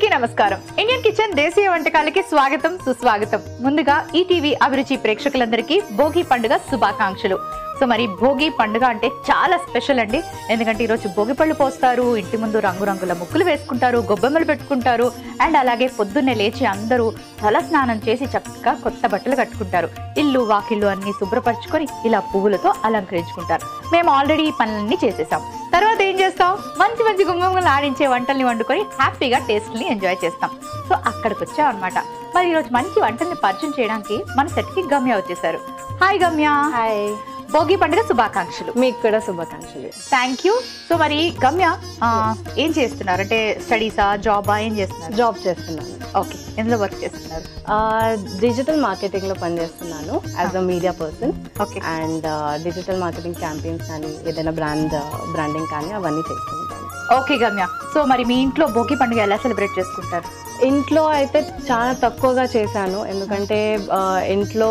అందరికీ నమస్కారం Indian kitchen దేశీయ వంటకాలకి స్వాగతం సుస్వాగతం ముందుగా ఈ టీవీ అభిరుచి ప్రేక్షకులందరికీ భోగి పండుగ శుభాకాంక్షలు సో మరి భోగి పండుగ అంటే చాలా స్పెషల్ అండి ఎందుకంటే ఈరోజు భోగి పళ్ళు పోస్తారు ఇంటి ముందు రంగురంగుల ముగ్గులు వేసుకుంటారు గొబ్బెమ్మలు పెట్టుకుంటారు అండ్ అలాగే పొద్దున్నే లేచి అందరూ తల స్నానం చేసి చక్కగా కొత్త బట్టలు కట్టుకుంటారు ఇల్లు వాకిళ్ళు అన్ని శుభ్రపరచుకొని ఇలా పువ్వులతో అలంకరించుకుంటారు మేము ఆల్రెడీ ఈ పనులన్నీ చేసేసాం తర్వాత ఏం చేస్తాం మంచి మంచి గుమ్మలు ఆడించే వంటల్ని వండుకొని హ్యాపీగా టేస్ట్ని ఎంజాయ్ చేస్తాం సో అక్కడికి వచ్చాం అనమాట మరి ఈరోజు మంచి వంటల్ని పరిచయం చేయడానికి మన సెట్కి గమ్య వచ్చేసారు హాయ్ గమ్య హాయ్ భోగి పండుగ శుభాకాంక్షలు మీకు కూడా శుభాకాంక్షలు థ్యాంక్ యూ సో మరి గమ్య ఆ, ఏం చేస్తున్నారు అంటే స్టడీసా జాబా ఏం చేస్తున్నారు జాబ్ చేస్తున్నాను ఓకే ఎందులో వర్క్ చేస్తున్నారు డిజిటల్ మార్కెటింగ్ లో పనిచేస్తున్నాను as a media person okay and digital marketing campaigns కానీ ఏదైనా బ్రాండ్ బ్రాండింగ్ కానీ అవన్నీ చేస్తుంటాను ఓకే గమ్య సో మరి మీ ఇంట్లో భోగి పండుగ ఎలా సెలబ్రేట్ చేసుకుంటారు ఇంట్లో అయితే చాలా తక్కువగా చేశాను ఎందుకంటే ఆ, ఇంట్లో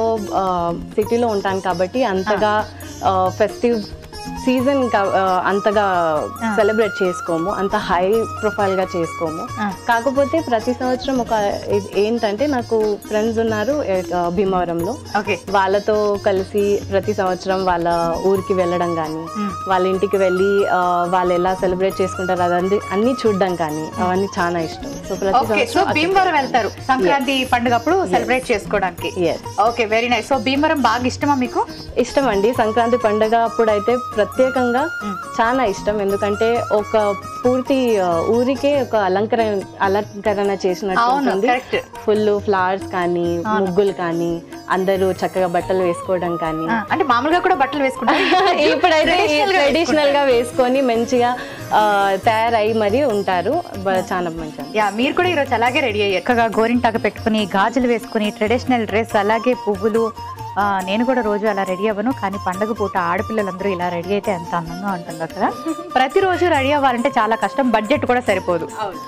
సిటీలో ఉంటాను కాబట్టి అంతగా ఫెస్టివ్ సీజన్ అంతగా Ah. సెలబ్రేట్ చేసుకోము అంత హై ప్రొఫైల్ గా చేసుకోము Ah. కాకపోతే ప్రతి సంవత్సరం ఒక ఇది ఏంటంటే నాకు ఫ్రెండ్స్ ఉన్నారు ఏ, ఆ, భీమవరంలో ఓకే వాళ్ళతో కలిసి ప్రతి సంవత్సరం వాళ్ళ ఊరికి వెళ్ళడం కానీ వాళ్ళ ఇంటికి వెళ్ళి ఆ, వాళ్ళు ఎలా సెలబ్రేట్ చేసుకుంటారు అదండి అన్ని చూడడం కానీ అవన్నీ చాలా ఇష్టం సో ప్రతి ఓకే సో సంవత్సరం అక్కడికి భీమవరం వెళ్తారు సంక్రాంతి పండుగ అప్పుడు సెలబ్రేట్ చేసుకోవడానికి Yes. Okay very nice so Bhimavaram బాగా ఇష్టమా మీకు ఇష్టం అండి సంక్రాంతి పండుగ అప్పుడు అయితే ప్రత్యేకంగా Mm. చాలా ఇష్టం ఎందుకంటే ఒక పూర్తి ఆ, ఊరికే ఒక అలంకరణ అలంకరణ చేసినట్టు అవును ఉంటుంది కరెక్ట్ ఫుల్ ఫ్లవర్స్ కానీ అవును. ముగ్గులు కానీ అందరూ చక్కగా బట్టలు వేసుకోవడం కానీ అంటే మామూలుగా కూడా బట్టలు వేసుకుంటారు ఇప్పుడైతే Traditional గా ట్రెడిషనల్ గా వేసుకొని మంచిగా ఆ, తయారై మరి ఉంటారు బ- చాలా మంచిగా యా మీరు కూడా ఈరోజు అలాగే రెడీ అయ్యారు చక్కగా గోరింటాకు పెట్టుకుని గాజులు వేసుకుని ట్రెడిషనల్ డ్రెస్ అలాగే పువ్వులు ఆ, నేను కూడా రోజు అలా రెడీ అవ్వను కానీ పండగ పూట ఆడపిల్లలందరూ ఇలా రెడీ అయితే ఎంత అందంగా ఉంటుందో కదా ప్రతిరోజు రెడీ అవ్వాలంటే చాలా కష్టం బడ్జెట్ కూడా సరిపోదు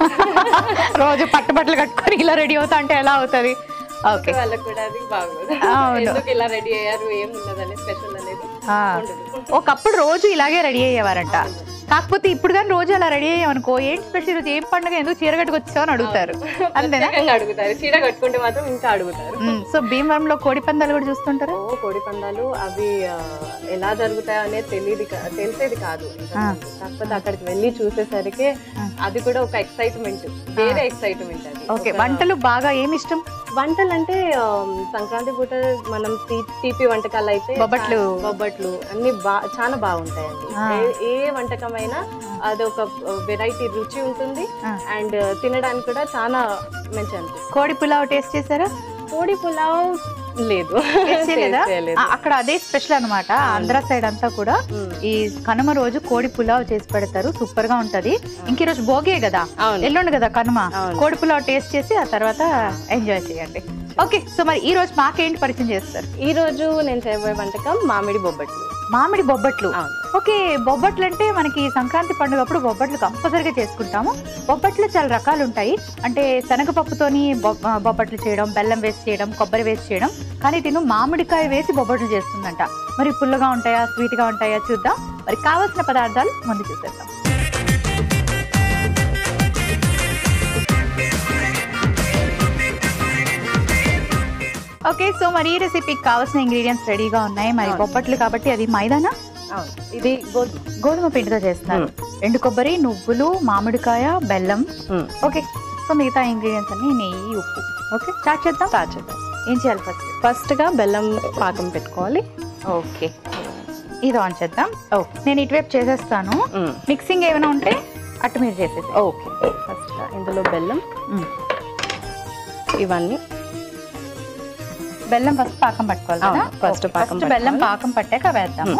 రోజు పట్టుబట్టలు కట్టుకొని ఇలా రెడీ అవుతా అంటే ఎలా అవుతుంది ఓకే వాళ్ళకి కూడా అది బాగోదు అవును. ఎందుకు ఇలా రెడీ అయ్యారు ఏం ఉన్నదని స్పెషల్ అనేది ఆ, ఒకప్పుడు రోజు ఇలాగే రెడీ అయ్యేవారంట కాకపోతే ఇప్పుడు కానీ రోజు అలా రెడీ అయ్యామనుకో ఏంటి స్పెషల్ రోజు ఏం పండుగ ఎందుకు చీర కట్టుకొచ్చావు అని అడుగుతారు అంతేనా ప్రత్యేకంగా అడుగుతారు చీర కట్టుకుంటే మాత్రం ఇంకా అడుగుతారు మ్మ్. సో భీమవరంలో కోడి పందాలు కూడా చూస్తుంటారా ఓ కోడి పందాలు అవి ఆ, ఎలా జరుగుతాయో అనేది తెలియదు కా- తెలిసేది కాదు ఆ. కాకపోతే అక్కడికి వెళ్ళి చూసేసరికి ఆ. అది కూడా ఒక ఎక్సైట్మెంట్ వేరే ఎక్సైట్మెంట్ అది ఓకే ఒక- వంటలు బాగా ఏమి ఇష్టం వంటలు అంటే ఆ, సంక్రాంతి పూట మనం తీ- తీపి వంటకాలు అయితే బొబ్బట్లు. చా- బొబ్బట్లు అన్ని బా చాలా బాగుంటాయండి ఆ. ఏ- ఏ వంటకమైనా అది ఒక వెరైటీ రుచి ఉంటుంది ఆ. అండ్ తినడానికి కూడా చాలా మంచి అనిపిస్తుంది కోడి పులావ్ టేస్ట్ చేశారా కోడి పులావ్ లేదు టేస్ట్ చేయలేదా Taste చేయలేదు. ఆ, అక్కడ అదే స్పెషల్ అన్నమాట ఆంధ్ర సైడ్ అంతా కూడా మ్మ్. ఈ కనుమ రోజు కోడి పులావ్ చేసి పెడతారు సూపర్ గా ఉంటది ఇంక ఈ రోజు భోగే కదా అవును ఎల్లుండి కదా కనుమ అవును. కోడి పులావ్ టేస్ట్ చేసి ఆ తర్వాత ఎంజాయ్ చేయండి ఓకే సో మరి ఈ రోజు మాకేంటి పరిచయం చేస్తారు ఈ రోజు నేను చేయబోయే వంటకం మామిడి బొబ్బట్లు మామిడి బొబ్బట్లు అవును ఓకే బొబ్బట్లు అంటే మనకి సంక్రాంతి పండుగ అప్పుడు బొబ్బట్లు కంపల్సరీగా చేసుకుంటాము బొబ్బట్లు చాలా రకాలు ఉంటాయి అంటే శనగపప్పుతోని బొ- ఆ, బొబ్బట్లు చేయడం బెల్లం వేసి చేయడం కొబ్బరి వేసి చేయడం కానీ తిను మామిడికాయ వేసి బొబ్బట్లు చేస్తుందంట మరి పుల్లగా ఉంటాయా స్వీట్ గా ఉంటాయా చూద్దాం మరి కావాల్సిన పదార్థాలు ముందు చూసేద్దాం ఓకే సో మరి ఈ రెసిపీకి కావాల్సిన ఇంగ్రీడియంట్స్ రెడీగా ఉన్నాయి మరి అవును. బొబ్బట్లు కాబట్టి అది మైదానా అవును ఇది గోధుమ గోధుమ పిండితో చేస్తున్నారు ఎండు కొబ్బరి నువ్వులు మామిడికాయ బెల్లం మ్మ్. ఓకే సో మిగతా ఇంగ్రీడియంట్స్ అన్ని నెయ్యి ఉప్పు ఓకే స్టార్ట్ చేద్దాం స్టార్ట్ చేద్దాం ఏం చేయాలి ఫస్ట్ ఫస్ట్ గా బెల్లం పాకం పెట్టుకోవాలి ఓకే ఇది ఆన్ చేద్దాం ఓకే నేను ఇటువైపు చేసేస్తాను మ్మ్. మిక్సింగ్ ఏమైనా ఉంటే అటు మీరు చేసేసి ఓకే ఫస్ట్ గా ఇందులో బెల్లం ఇవన్నీ బెల్లం ఫస్ట్ పాకం పట్టుకోవాలి కదా అవును, first ఓకే, పాకం first బెల్లం పట్టుకోవాలి. పాకం పట్టాక వేద్దాము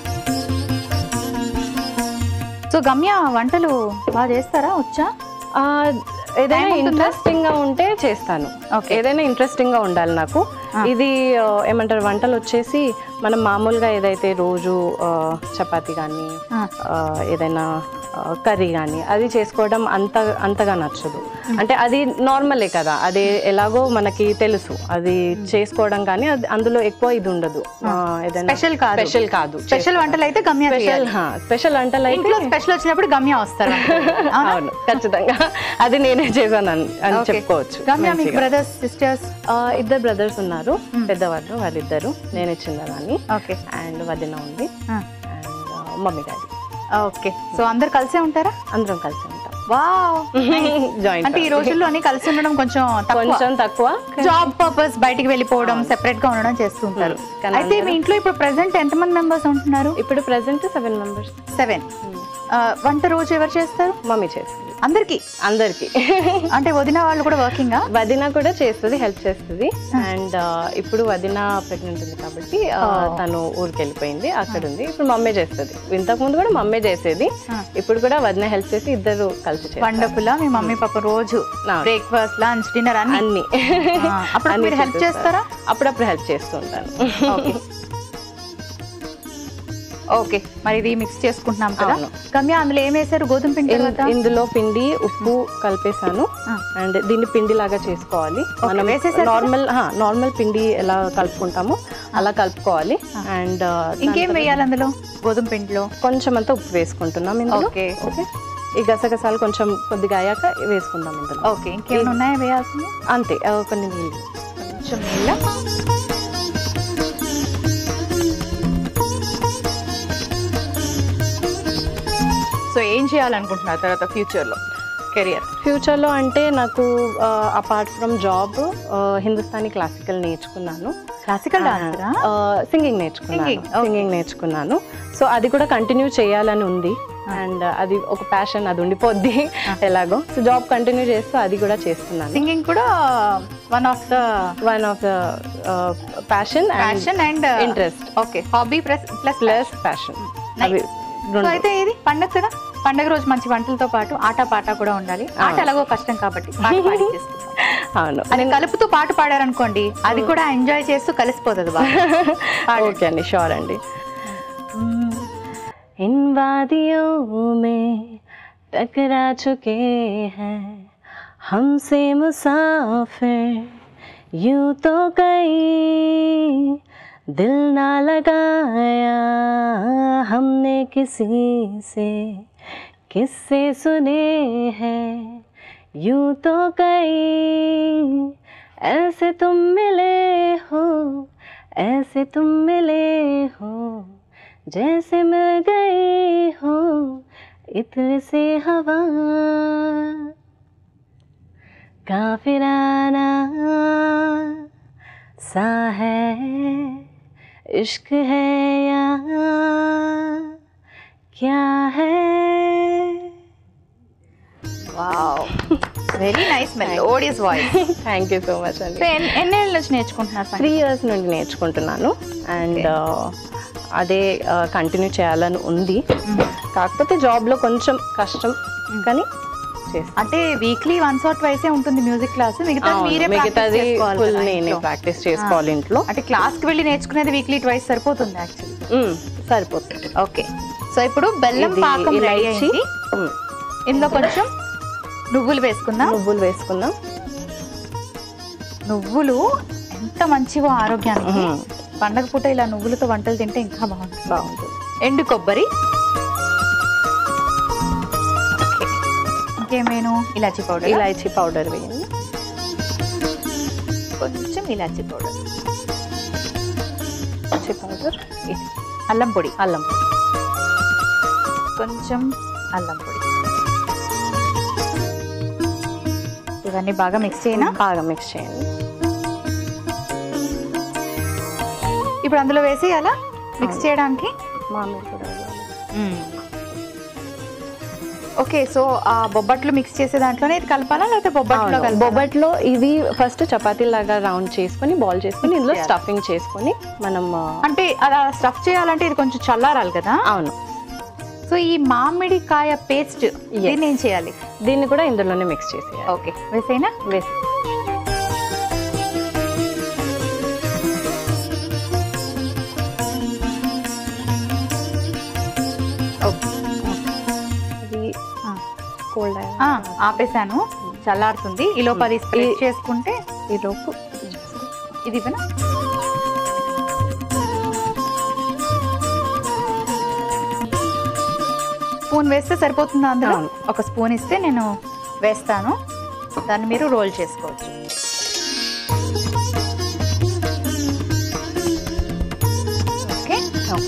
సో గమ్య వంటలు బాగా చేస్తారా వచ్చా ఆ, ఏదైనా Time ఉంటుందా? ఇంట్రెస్టింగ్ గా ఉంటే చేస్తాను ఓకే ఏదైనా ఇంట్రెస్టింగ్ గా ఉండాలి నాకు ఆ. ఇది ఆ, ఏమంటారు వంటలు వచ్చేసి మనం మామూలుగా ఏదైతే రోజు ఆ, చపాతి కానీ ఆ. ఏదైనా కర్రీ కానీ అది చేసుకోవడం అంత అంతగా నచ్చదు అంటే అది నార్మలే కదా అది ఎలాగో మనకి తెలుసు అది చేసుకోవడం కానీ అది అందులో ఎక్కువ ఇది ఉండదు ఆ, ఏదైనా స్పెషల్ కాదు స్పెషల్ కాదు స్పెషల్ వంటలు అయితే గమ్య స్పెషల్ స్పెషల్ వంటలు అయితే ఇంట్లో స్పెషల్ వచ్చినప్పుడు గమ్య వస్తారు అవును ఖచ్చితంగా అది నేనే చేశాను అని అని Okay. చెప్పుకోవచ్చు గమ్య మీకు బ్రదర్స్ సిస్టర్స్ ఆ, ఇద్దరు బ్రదర్స్ ఉన్నారు పెద్దవాళ్ళు వాళ్ళిద్దరు నేను చిన్నదాన్ని ఓకే అండ్ వదిన ఉంది and mummy daddy okay so అందరు కలిసే ఉంటారా అందరం కలిసి ఉంటాం వావ్ జాయింట్ అంటే ఈ రోజుల్లోని కలిసి ఉండడం కొంచెం తక్కువ కొంచెం తక్కువ జాబ్ పర్పస్ బయటికి వెళ్ళిపోవడం సెపరేట్ గా ఉండడం చేస్తుంటారు కానీ అయితే మీ ఇంట్లో ఇప్పుడు ప్రెసెంట్ ఎంత మంది మెంబర్స్ ఉంటున్నారు ఇప్పుడు ప్రెసెంట్ సెవెన్ మెంబర్స్ సెవెన్ వంట రోజు ఎవరు చేస్తారు మమ్మీ చేస్తుంది అందరికి అందరికి అంటే వదిన వాళ్ళు కూడా వర్కింగా వదిన కూడా చేస్తుంది హెల్ప్ చేస్తుంది అండ్ ఇప్పుడు వదిన ప్రెగ్నెంట్ ఉంది కాబట్టి ఆ, తను ఊరికి వెళ్ళిపోయింది అక్కడ ఉంది ఇప్పుడు మమ్మీ చేస్తుంది ఇంతకు ముందు కూడా మమ్మీ చేసేది ఇప్పుడు కూడా వదిన హెల్ప్ చేసి ఇద్దరు కలిసి చేస్తారు వండర్ఫుల్ మీ మమ్మీ పాప రోజు నా- బ్రేక్ఫాస్ట్ లంచ్ డిన్నర్ అన్ని అన్ని ఆ, అప్పుడు అన్ని మీరు హెల్ప్ చేసేస్తారు. చేస్తారా అప్పుడప్పుడు హెల్ప్ చేస్తూ ఉంటాను ఓకే ఓకే మరి ఇది మిక్స్ చేసుకుంటున్నాం కదా అవును. గమ్య అందులో ఏం వేసారు గోధుమ పిండి ఇన్- తర్వాత ఇందులో పిండి ఉప్పు కలిపేసాను ఆ. అండ్ దీన్ని పిండి లాగా చేసుకోవాలి మనం వేసేసారు నార్మల్ నార్మల్ పిండి ఎలా కలుపుకుంటామో అలా కలుపుకోవాలి అండ్ ఇంకేం వేయాలి అందులో గోధుమ పిండిలో కొంచెం అంతా ఉప్పు వేసుకుంటున్నాం ఇందులో ఓకే. ఓకే ఈ గసగసాలు కొంచెం కొద్దిగా అయ్యాక వేసుకుందాం ఇందులో ఓకే ఇంకేమైనా ఉన్నాయా వేయాల్సింది అంతే ఆ, కొన్ని నీళ్ళు కొంచెం నీళ్ళ సో ఏం చేయాలనుకుంటున్నారు తర్వాత ఫ్యూచర్ లో కెరియర్ ఫ్యూచర్లో అంటే నాకు apart from job Hindustani classical నేర్చుకున్నాను క్లాసికల్ డాన్సరా సింగింగ్ నేర్చుకున్నాను Singing, okay. సింగింగ్ నేర్చుకున్నాను సో అది కూడా కంటిన్యూ చేయాలని ఉంది అండ్ అది ఒక ప్యాషన్ అది ఉండిపోద్ది ఎలాగో సో జాబ్ కంటిన్యూ చేస్తూ అది కూడా చేస్తున్నాను సింగింగ్ కూడా one of the one of the passion passion and interest okay hobby plus plus plus passion అవి సో అయితే ఇది పండగ కదా పండగ రోజు మంచి వంటలతో పాటు ఆట పాట కూడా ఉండాలి ఆట ఎలాగో కష్టం కాబట్టి పాట పాడించేసుకుందాం. అవును అది కలుపుతూ పాట పాడారనుకోండి అది కూడా ఎంజాయ్ చేస్తూ కలిసిపోతుంది బాగా ఓకే అండి షూర్ అండి इन वादियों में टकरा चुके हैं हमसे मुसाफिर यूं तो कई दिल ना लगाया हमने किसी से किससे सुने हैं यूं तो कई ऐसे तुम मिले हो ऐसे तुम मिले हो जैसे मिल गई हो इत्र से हवा काफिराना सा है इश्क है या क्या है wow very nice melodious voice thank you so much అండి సో ఎన్నేళ్ళ నుంచి నేర్చుకుంటున్నారు త్రీ సంగీతం? ఇయర్స్ నుండి నేర్చుకుంటున్నాను అండ్ అదే కంటిన్యూ చేయాలని ఉంది కాకపోతే జాబ్లో కొంచెం కష్టం కానీ చేస్తాను అంటే వీక్లీ వన్స్ ఆర్ ట్వైస్ ఉంటుంది మ్యూజిక్ క్లాస్ మిగతా అవును, మీరే మిగతాది మిగతాది ఫుల్ నేనే ప్రాక్టీస్ చేసుకోవాలి ఇంట్లో అంటే క్లాస్ కి వెళ్ళి నేర్చుకునేది వీక్లీ ట్వైస్ సరిపోతుంది యాక్చువల్లీ మ్మ్, సరిపోతుంది ఓకే సో ఇప్పుడు బెల్లం ఇది పాకం రెడీ ఇలాచి, అయింది మ్మ్, ఇందులో కొంచెం నువ్వులు వేసుకుందాం నువ్వులు వేసుకుందాం నువ్వులు ఎంత మంచివో ఆరోగ్యానికి మ్మ్. పండగ పూట ఇలా నువ్వులతో వంటలు తింటే ఇంకా బాగుంటుంది బాగుంటుంది ఎండు కొబ్బరి ఓకే. ఇంకేమేను ఇలాచీ పౌడర్ ఇలాచీ పౌడర్ వేయండి కొంచెం ఇలాచీ పౌడర్ ఇలాచీ పౌడర్ ఇది అల్లం పొడి అల్లం కొంచెం అల్లం పొడి ఇవన్నీ బాగా మిక్స్ చేయనా బాగా మిక్స్ చేయండి ఇప్పుడు అందులో వేసి అలా మిక్స్ చేయడానికి మామిడి కూడా వేయాలి. ఓకే సో ఆ బొబ్బట్లు మిక్స్ చేసే దాంట్లోనే ఇది కలపాలా లేకపోతే బొబ్బట్లో అవును. కలపాలా బొబ్బట్లో ఇవి ఫస్ట్ చపాతీ లాగా రౌండ్ చేసుకొని బాల్ చేసుకొని ఇందులో చేయాలి. స్టఫింగ్ చేసుకొని మనం ఆ, అంటే అలా స్టఫ్ చేయాలంటే ఇది కొంచెం చల్లారాలి కదా అవును సో ఈ మామిడికాయ పేస్ట్ దీన్ని ఏం చేయాలి దీన్ని కూడా ఇందులోనే మిక్స్ చేసేయాలి ఓకే వేసేనా వేసి ఆపేసాను చల్లారుతుంది ఈ లోపు అది స్ప్రెడ్ ఈ- చేసుకుంటే ఈ లోపు ఇది ఇవ్వనా? స్పూన్ వేస్తే సరిపోతుందా అందులో అవును. ఒక స్పూన్ ఇస్తే నేను వేస్తాను దాన్ని మీరు రోల్ చేసుకోవచ్చు ఓకే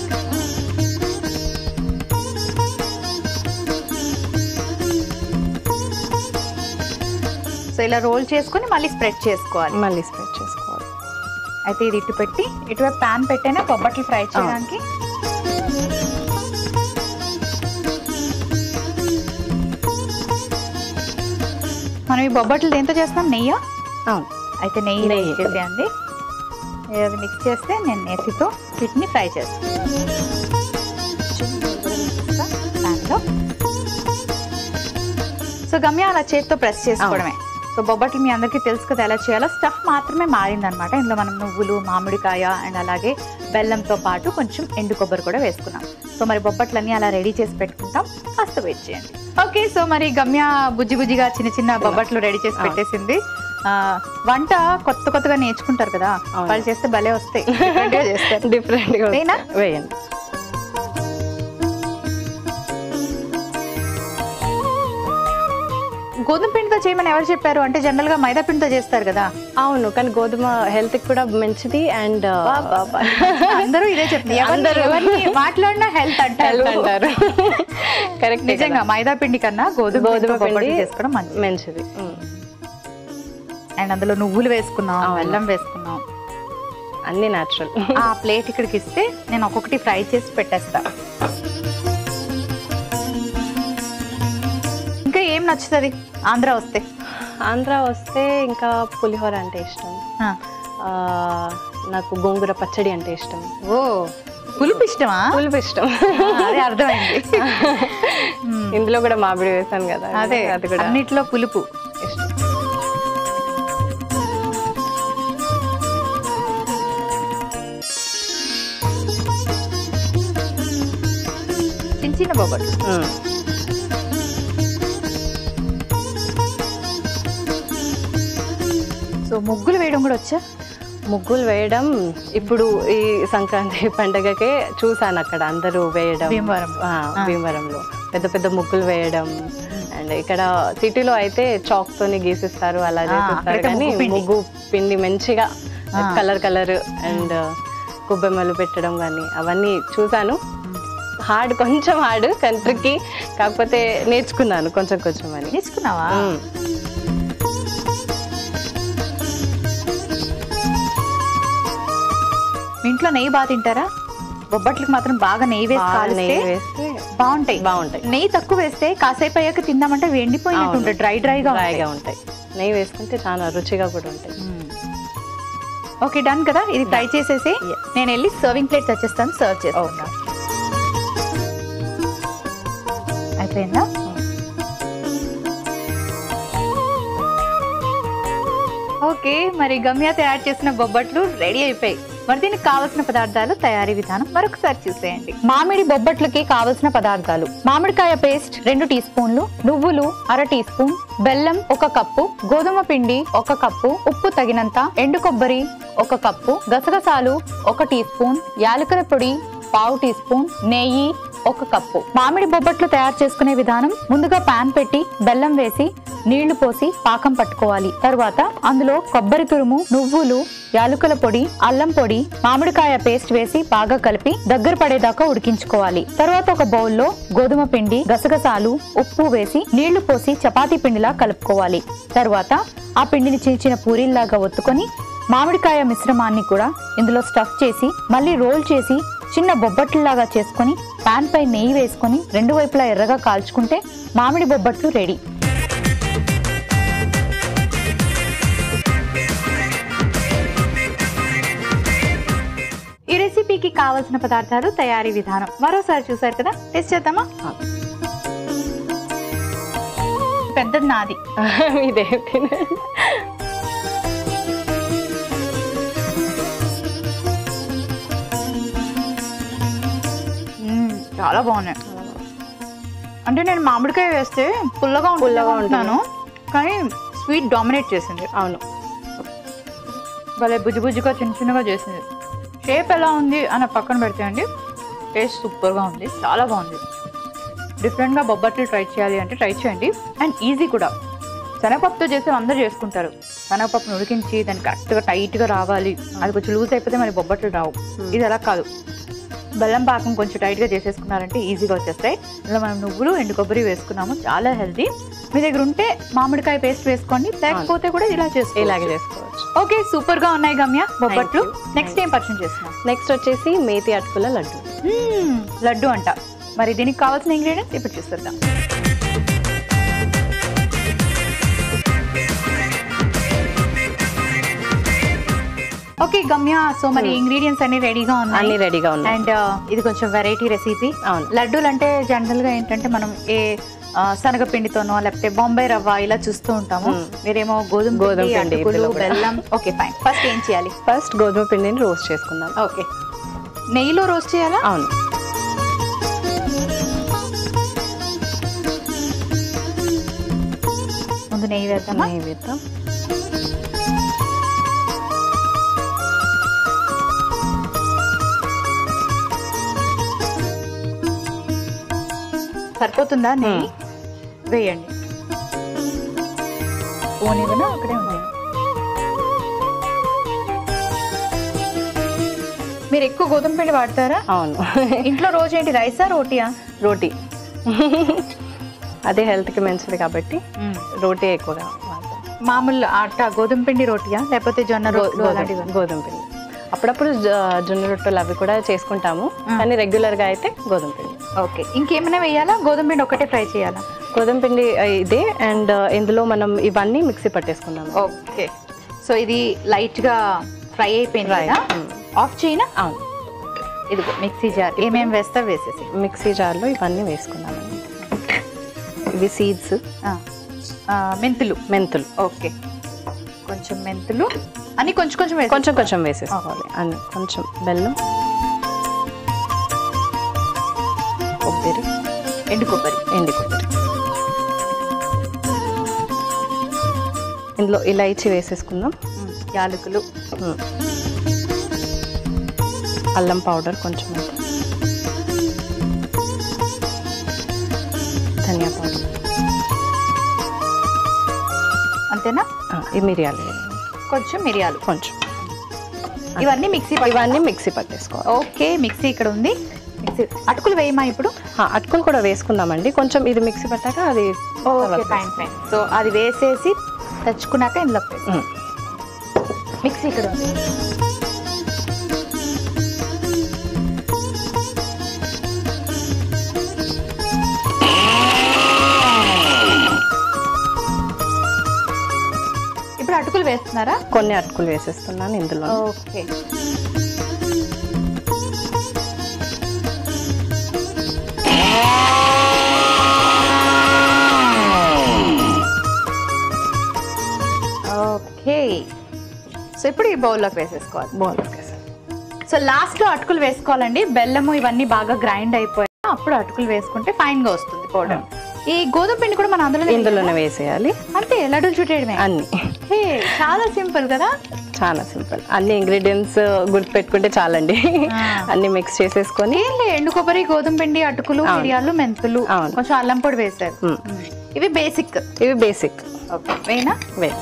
సో ఇలా రోల్ చేసుకొని మళ్ళీ స్ప్రెడ్ చేసుకోవాలి మళ్ళీ స్ప్రెడ్ చేసుకోవాలి అయితే ఇది ఇటు పెట్టి ఇటువైపు ప్యాన్ పెట్టేనా బొబ్బట్లు ఫ్రై చేయడానికి మనం ఈ బొబ్బట్లు దేంతో చేస్తాం నెయ్యి అవును అయితే నెయ్యి నెయ్యి. చేసేయండి అది మిక్స్ చేస్తే నేను నెత్తితో వీటిని ఫ్రై చేస్తాను దాంట్లో సో గమ్య అలా చేతితో ప్రెస్ చేసుకోవడమే సో బొబ్బట్లు మీ అందరికీ తెలుసు కదా ఎలా చేయాలో స్టఫ్ మాత్రమే మారిందనమాట ఇందులో మనం నువ్వులు మామిడికాయ అండ్ అలాగే బెల్లంతో పాటు కొంచెం ఎండు కొబ్బరి కూడా వేసుకున్నాం సో మరి బొబ్బట్లన్నీ అలా రెడీ చేసి పెట్టుకుంటాం కాస్త వెయిట్ చేయండి ఓకే సో మరి గమ్య బుజ్జి బుజ్జిగా చిన్న చిన్న బొబ్బట్లు రెడీ చేసి ఆ. పెట్టేసింది ఆ, వంట కొత్త కొత్తగా నేర్చుకుంటారు కదా అవును. వాళ్ళు చేస్తే భలే వస్తాయి Different గా చేస్తారు డిఫరెంట్ గా వేయనా? వస్తాయి. వేయండి గోధుమ పిండితో చేయమని ఎవరు చెప్పారు అంటే జనరల్ గా మైదా పిండితో చేస్తారు కదా అవును కానీ గోధుమ హెల్త్ కి కూడా మంచిది అండ్ అందరూ ఇదే చెప్తారు ఎవరిని- అందరూ. ఎవరిని మాట్లాడినా హెల్త్ అంటారు హెల్త్ అంటారు కరెక్ట్ నిజంగా మైదా పిండి కన్నా గోధుమ గోధుమ పిండితో బొబ్బట్లు పిండి చేసుకోవడం మంచిది మంచిది ఉమ్. అండ్ అందులో నువ్వులు వేసుకున్నాం అవును. బెల్లం వేసుకున్నాం అన్ని న్యాచురల్ ఆ ప్లేట్ ఇక్కడికి ఇస్తే నేను ఒక్కొక్కటి ఫ్రై చేసి పెట్టేస్తా ఇంకా ఏం నచ్చుతుంది ఆంధ్ర వస్తే ఆంధ్ర వస్తే ఇంకా పులిహోర అంటే ఇష్టం ఆ. ఆ, నాకు గోంగూర పచ్చడి అంటే ఇష్టం ఓ పులుపు ఇష్టమా పులుపు ఇష్టం ఆ, అదే అర్థమైంది మ్మ్. ఇందులో కూడా మామిడి వేసాను కదా అదే అది కూడా అన్నిట్లో పులుపు ఇష్టం చిన్న చిన్న బొబ్బట్లు ఉమ్. సో ముగ్గులు వేయడం కూడా వచ్చా ముగ్గులు వేయడం ఇప్పుడు ఈ సంక్రాంతి పండగకే చూసాను అక్కడ అందరూ వేయడం భీమవరం. ఆ, భీమవరంలో పెద్ద పెద్ద ముగ్గులు వేయడం అండ్ ఇక్కడ సిటీలో అయితే చాక్ తోని గీసిస్తారు అలా ఆ, చేసిస్తారు అక్కడైతే కానీ ముగ్గు పిండి. ముగ్గు పిండి మంచిగా ఆ. కలర్ కలర్ అండ్ కుబ్బెమ్మలు పెట్టడం కానీ అవన్నీ చూసాను హార్డ్ కొంచెం హార్డ్ కంట్రీకి కాకపోతే నేర్చుకున్నాను కొంచెం కొంచెం అని నేర్చుకున్నావా ఉమ్. మీ ఇంట్లో నెయ్యి బాగా తింటారా బొబ్బట్లకి మాత్రం బాగా నెయ్యి వేసి బాగా కాలిస్తే నెయ్యి వేస్తే బాగుంటాయి బాగుంటాయి నెయ్యి తక్కువ వేస్తే కాసేపు అయ్యాక తిందామంటే వెండిపోయినట్టు అవును. ఉంటాయి డ్రై డ్రైగా డ్రైగా ఉంటాయి నెయ్యి వేసుకుంటే చాలా రుచిగా కూడా ఉంటాయి ఓకే డన్ కదా ఇది ఫ్రై చేసేసి Yes. నేను వెళ్ళి సర్వింగ్ ప్లేట్ తెచ్చేస్తాను సర్వ్ చేస్తాను అయిపోయిందా ఓకే మరి గమ్య తయారు చేసిన బొబ్బట్లు రెడీ అయిపోయాయి మరి దీనికి కావలసిన పదార్థాలు తయారీ విధానం మరొకసారి చూసేయండి మామిడి బొబ్బట్లకి కావలసిన పదార్థాలు మామిడికాయ పేస్ట్ రెండు టీ స్పూన్లు నువ్వులు అర టీ స్పూన్ బెల్లం ఒక కప్పు గోధుమ పిండి ఒక కప్పు ఉప్పు తగినంత ఎండు కొబ్బరి ఒక కప్పు గసగసాలు ఒక టీ స్పూన్ యాలకుల పొడి పావు టీ స్పూన్ నెయ్యి ఒక కప్పు మామిడి బొబ్బట్లు తయారు చేసుకునే విధానం ముందుగా పాన్ పెట్టి బెల్లం వేసి నీళ్లు పోసి పాకం పట్టుకోవాలి తరువాత అందులో కొబ్బరి తురుము నువ్వులు యాలకుల పొడి అల్లం పొడి మామిడికాయ పేస్ట్ వేసి బాగా కలిపి దగ్గర పడేదాకా ఉడికించుకోవాలి తర్వాత ఒక బౌల్లో గోధుమ పిండి గసగసాలు ఉప్పు వేసి నీళ్లు పోసి చపాతీ పిండిలా కలుపుకోవాలి తరువాత ఆ పిండిని చిన్న చిన్న పూరీల్లాగా ఒత్తుకొని మామిడికాయ మిశ్రమాన్ని కూడా ఇందులో స్టఫ్ చేసి మళ్ళీ రోల్ చేసి చిన్న బొబ్బట్లులాగా చేసుకొని పాన్ పై నెయ్యి వేసుకొని రెండు వైపులా ఎర్రగా కాల్చుకుంటే మామిడి బొబ్బట్లు రెడీ ఈ రెసిపీకి కావలసిన పదార్థాలు తయారీ విధానం మరోసారి చూసారు కదా టెస్ట్ చేద్దామా ఆ. పెద్దది నాది ఇదే మ్మ్, చాలా బాగున్నాయి అంటే నేను మామిడికాయ వేస్తే పుల్లగా పుల్లగా పుల్లగా ఉంటున్నాను కానీ స్వీట్ డామినేట్ చేసింది అవును భలే బుజ్జి బుజ్జిగా చిన్న చిన్నగా చేసింది షేప్ ఎలా ఉంది అని పక్కన పెడితే అండి టేస్ట్ సూపర్గా ఉంది చాలా బాగుంది డిఫరెంట్గా బొబ్బట్లు ట్రై చేయాలి అంటే ట్రై చేయండి అండ్ ఈజీ కూడా శనగపప్పుతో చేస్తే అందరూ చేసుకుంటారు శనగపప్పును ఉడికించి దాన్ని కరెక్ట్గా టైట్గా రావాలి అది కొంచెం లూజ్ అయిపోతే మరి బొబ్బట్లు రావు ఇది అలా కాదు బెల్లం పాకం కొంచెం టైట్గా చేసేసుకున్నారంటే ఈజీగా వచ్చేస్తాయి ఇలా మనం నువ్వులు ఎండు కొబ్బరి వేసుకున్నాము చాలా హెల్తీ మీ దగ్గర ఉంటే మామిడికాయ పేస్ట్ వేసుకోండి లేకపోతే కూడా ఇలా చేసుకో ఇలాగే చేసుకోవచ్చు ఓకే సూపర్ గా ఉన్నాయి గమ్య బొబ్బట్లు you. నెక్స్ట్ ఏం పరిచయం చేస్తున్నాం నెక్స్ట్ వచ్చేసి మేతి అటుకుల లడ్డు మ్మ్, లడ్డు అంట మరి దీనికి కావాల్సిన ఇంగ్రీడియంట్స్ ఇప్పుడు చూసేద్దాం ఓకే గమ్య సో మరి ఇంగ్రీడియంట్స్ అన్ని రెడీగా అన్ని ఉన్నాయి రెడీగా ఉన్నాయి అండ్ ఇది కొంచెం వెరైటీ రెసిపీ అవును లడ్డూలు అంటే జనరల్ గా ఏంటంటే మనం ఏ ఆ, శనగపిండితోనో లేకపోతే బొంబాయి రవ్వ ఇలా చూస్తూ ఉంటాము మ్మ్. మీరేమో గోధుమ గోధుమ పిండి పిండి అటుకులు ఇందులో కూడా. బెల్లం ఓకే ఫైన్ ఫస్ట్ ఏం చేయాలి ఫస్ట్ గోధుమ పిండిని రోస్ట్ చేసుకుందాం ఓకే నెయ్యిలో రోస్ట్ చేయాలా అవును ముందు నెయ్యి వేద్దామా నెయ్యి వేద్దాం సరిపోతుందా నెయ్యి వేయండి ఓనివన అక్కడే ఉంది మీరు ఎక్కువ గోధుమ పిండి వాడతారా అవును ఇంట్లో రోజు ఏంటి రైసా రోటీయా రోటీ అదే హెల్త్కి మంచిది కాబట్టి రోటీ ఎక్కువగా వాడతాం మామూలు ఆట గోధుమ పిండి రోటీయా లేకపోతే జొన్న గో- రోట్లు గోధుమ అలాంటివి గోధుమ పిండి అప్పుడప్పుడు జ- జొన్న రొట్టెలు అవి కూడా చేసుకుంటాము కానీ రెగ్యులర్గా అయితే గోధుమ పిండి ఓకే ఇంకేమైనా వేయాలా గోధుమ పిండి ఒకటే ఫ్రై చేయాలా గోధుమ పిండి ఆ, ఇదే అండ్ ఇందులో మనం ఇవన్నీ మిక్సీ పట్టేసుకున్నాము ఓకే సో ఇది లైట్ గా ఫ్రై అయిపోయింది Fry. కదా మ్మ్. ఆఫ్ చేయనా అవును ఇదిగో మిక్సీ జార్ ఏమేమి వేస్తా వేసేసి మిక్సీ జార్లో ఇవన్నీ వేసుకున్నామండి ఇవి సీడ్స్ ఆ, ఆ, మెంతులు మెంతులు ఓకే కొంచెం మెంతులు అని కొంచెం కొంచెం వేసి కొంచెం కొంచెం వేసేసుకోవాలి అన్ని కొంచెం బెల్లం కొబ్బరి ఎండు కొబ్బరి ఎండి కొబ్బరి ఇందులో ఇలాచి వేసేసుకుందాం ఉమ్, యాలకులు ఉమ్. అల్లం పౌడర్ కొంచెం వేద్దాం. ధనియా పౌడర్ అంతేనా ఆ, ఈ మిరియాలు వేయాలి. కొంచెం మిరియాలు కొంచెం ఇవన్నీ మిక్సీ పట్టి- ఇవన్నీ మిక్సీ పట్టేసుకోవాలి ఓకే మిక్సీ ఇక్కడ ఉంది మిక్సీ అటుకులు వేయమా ఇప్పుడు ఆ, అటుకులు కూడా వేసుకుందామండి కొంచెం ఇది మిక్సీ పట్టాక అది ఓకే తర్వాత ఫైన్ ఫైన్ సో అది వేసేసి తెచ్చుకున్నాక ఇందులో వేసి ఉమ్. మిక్సీ ఇక్కడ ఉంది ఇప్పుడు అటుకులు వేస్తున్నారా కొన్ని అటుకులు వేసేస్తున్నాను ఇందులో ఓకే ఓకే సో ఇప్పుడు ఈ బౌల్లోకి వేసేసుకోవాలి బాగుంది సో లాస్ట్ లో అటుకులు వేసుకోవాలండి బెల్లము ఇవన్నీ బాగా గ్రైండ్ అయిపోయాయి అప్పుడు అటుకులు వేసుకుంటే ఫైన్ గా వస్తుంది పౌడర్ ఈ గోధుమ పిండి కూడా మన అందులో ఇందులోనే వేసేయాలి అంతే లడ్డూలు చుట్టేయడమే అన్ని హే, చాలా సింపుల్ కదా చాలా సింపుల్ అన్ని ఇంగ్రీడియంట్స్ గుర్తు పెట్టుకుంటే చాలండి ఆ. అన్ని మిక్స్ చేసేసుకొని ఏంలే ఎండు కొబ్బరి గోధుమ పిండి అటుకులు అవును. మిరియాలు మెంతులు అవును. కొంచెం అల్లం పొడి వేశారు ఉమ్. ఇవి బేసిక్ ఇవి బేసిక్ ఓకే వేనా వే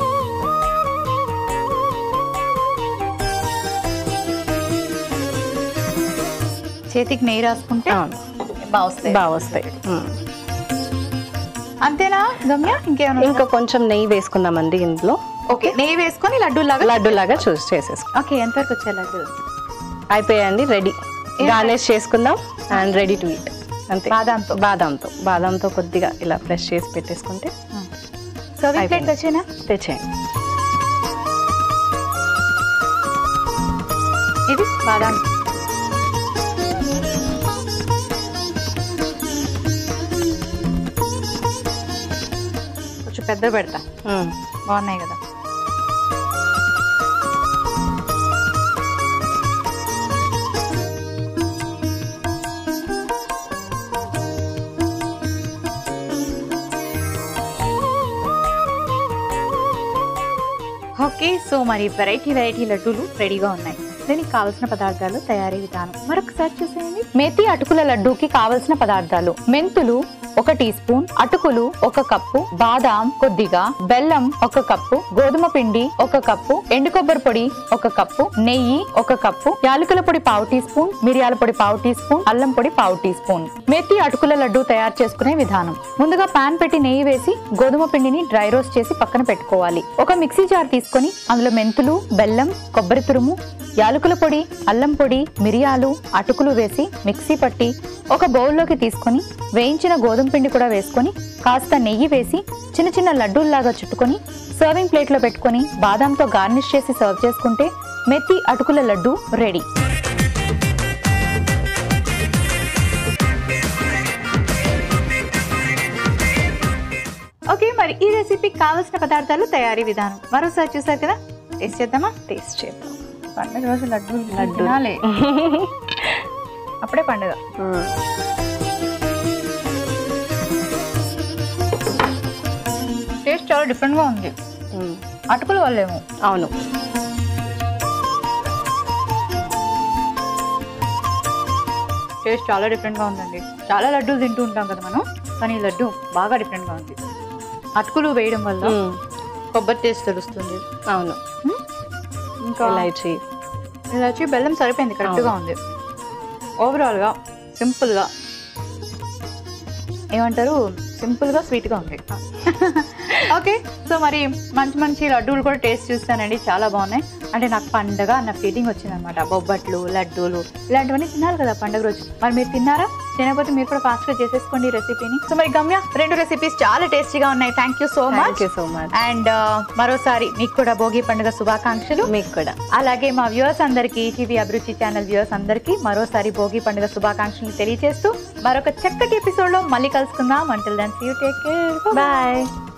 చేతికి నెయ్యి రాసుకుంటే అవును బాగా వస్తాయి బాగా వస్తాయి ఉమ్. అంతేనా గమ్య ఇంకేమైనా ఇంకా కొంచెం నెయ్యి వేసుకుందామండి ఇందులో ఓకే నెయ్యి వేసుకొని లడ్డూ లాగా లడ్డు లాగా చూస్ చేసేసుకో ఓకే ఎంతవరకు వచ్చాయి లడ్డు అయిపోయాయండి రెడీ గార్నిష్ చేసుకుందాం అండ్ రెడీ టు ఈట్ అంతే బాదాంతో బాదాంతో బాదాంతో కొద్దిగా ఇలా ఫ్రెష్ చేసి పెట్టేసుకుంటే సర్వింగ్ ప్లేట్ అయిపోయింది. వచ్చేనా తెచ్చేయండి ఇది బాదాం కొంచెం పెద్ద పెడతా ఉమ్. బాగున్నాయి కదా ఓకే సో మరి వెరైటీ వెరైటీ లడ్డూలు రెడీగా ఉన్నాయి దీనికి కావలసిన పదార్థాలు తయారీ విధానం మరొకసారి చూసేయండి మేతి అటుకుల లడ్డూకి కావలసిన పదార్థాలు మెంతులు ఒక టీ స్పూన్ అటుకులు ఒక కప్పు బాదాం కొద్దిగా బెల్లం ఒక కప్పు గోధుమ పిండి ఒక కప్పు ఎండు కొబ్బరి పొడి ఒక కప్పు నెయ్యి ఒక కప్పు యాలకుల పొడి పావు టీ స్పూన్ మిరియాల పొడి పావు టీ స్పూన్ అల్లం పొడి పావు టీ స్పూన్ మెత్తి అటుకుల లడ్డు తయారు చేసుకునే విధానం ముందుగా పాన్ పెట్టి నెయ్యి వేసి గోధుమ పిండిని డ్రై రోస్ట్ చేసి పక్కన పెట్టుకోవాలి ఒక మిక్సీ జార్ తీసుకొని అందులో మెంతులు బెల్లం కొబ్బరి తురుము యాలకుల పొడి అల్లం పొడి మిరియాలు అటుకులు వేసి మిక్సీ పట్టి ఒక బౌల్లోకి తీసుకొని వేయించిన గోధుమ పిండి కూడా వేసుకొని కాస్త నెయ్యి వేసి చిన్న చిన్న లడ్డూల్లాగా చుట్టుకొని సర్వింగ్ ప్లేట్లో పెట్టుకొని బాదాంతో గార్నిష్ చేసి సర్వ్ చేసుకుంటే మెత్తి అటుకుల లడ్డు రెడీ ఓకే మరి ఈ రెసిపీకి కావాల్సిన పదార్థాలు తయారీ విధానం మరోసారి చూసారు కదా టేస్ట్ చేద్దామా టేస్ట్ చేద్దాం పండుగ రోజు లడ్డూలు లడ్డూలు. తినాలి. అప్పుడే పండుగ టేస్ట్ చాలా డిఫరెంట్ గా ఉంది మ్మ్. అటుకుల వల్లేమో అవును టేస్ట్ చాలా డిఫరెంట్ గా ఉందండి చాలా లడ్డూలు తింటూ ఉంటాం కదా మనం కానీ ఈ లడ్డు బాగా డిఫరెంట్ గా ఉంది అటుకులు వేయడం వల్ల మ్మ్. కొబ్బరి టేస్ట్ తెలుస్తుంది అవును మ్మ్? ఇంకా ఇలాచీ ఇది వచ్చి బెల్లం సరిపోయింది కరెక్ట్గా ఉంది ఓవరాల్గా సింపుల్గా ఏమంటారు సింపుల్గా స్వీట్గా ఉంది ఓకే సో మరి మంచి మంచి లడ్డూలు కూడా టేస్ట్ చూస్తానండి చాలా బాగున్నాయి అంటే నాకు పండగ అన్న ఫీలింగ్ వచ్చిందనమాట బొబ్బట్లు లడ్డూలు ఇలాంటివన్నీ తినాలి కదా పండగ రోజు మరి మీరు తిన్నారా తినకపోతే మీరు కూడా ఫాస్ట్గా చేసేసుకోండి ఈ రెసిపీని సో మరి గమ్య రెండు రెసిపీస్ చాలా టేస్టీగా ఉన్నాయి thank you so thank much you so much and మరోసారి మీకు కూడా భోగి పండుగ శుభాకాంక్షలు మీకు కూడా అలాగే మా వ్యూవర్స్ అందరికీ టీవీ అభిరుచి ఛానల్ వ్యూవర్స్ అందరికీ మరోసారి భోగి పండుగ శుభాకాంక్షలు తెలియజేస్తూ మరొక చక్కటి ఎపిసోడ్ లో మళ్ళీ కలుసుకుందాం until then see you take care bye